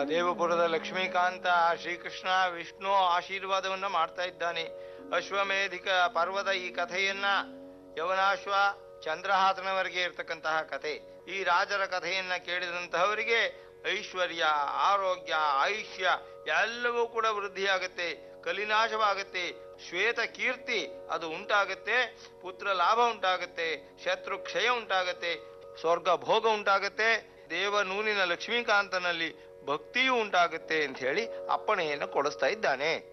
ದೇವಪುರದ ಲಕ್ಷ್ಮೀಕಾಂತ ಶ್ರೀಕೃಷ್ಣ ವಿಷ್ಣು ಆಶೀರ್ವಾದವನ್ನ ಮಾಡ್ತಾ ಇದ್ದಾನೆ ಅಶ್ವಮೇಧಿಕ ಪರ್ವದ ಈ ಕಥೆಯನ್ನ ಯವನಾಶ್ವ ಚಂದ್ರಹಾಸನವರೆಗೆ ಇರ್ತಕ್ಕಂತಹ ಕಥೆ ಈ ರಾಜರ ಕಥೆಯನ್ನ ಕೇಳಿದಂತಹವರಿಗೆ ಐಶ್ವರ್ಯ ಆರೋಗ್ಯ ಆಯುಷ್ಯ ಎಲ್ಲವೂ ಕೂಡ ವೃದ್ಧಿಯಾಗುತ್ತೆ ಕಲಿನಾಶವಾಗುತ್ತೆ ಶ್ವೇತ ಕೀರ್ತಿ ಅದು ಉಂಟಾಗುತ್ತೆ ಪುತ್ರ ಲಾಭ ಉಂಟಾಗುತ್ತೆ ಶತ್ರು ಕ್ಷಯ ಉಂಟಾಗುತ್ತೆ ಸ್ವರ್ಗ ಭೋಗ ಉಂಟಾಗುತ್ತೆ ದೇವನೂನಿನ ಲಕ್ಷ್ಮೀಕಾಂತನಲ್ಲಿ ಭಕ್ತಿಯೂ ಉಂಟಾಗುತ್ತೆ ಅಂತ ಹೇಳಿ ಅಪ್ಪಣೆಯನ್ನು ಕೊಡಿಸ್ತಾ ಇದ್ದಾನೆ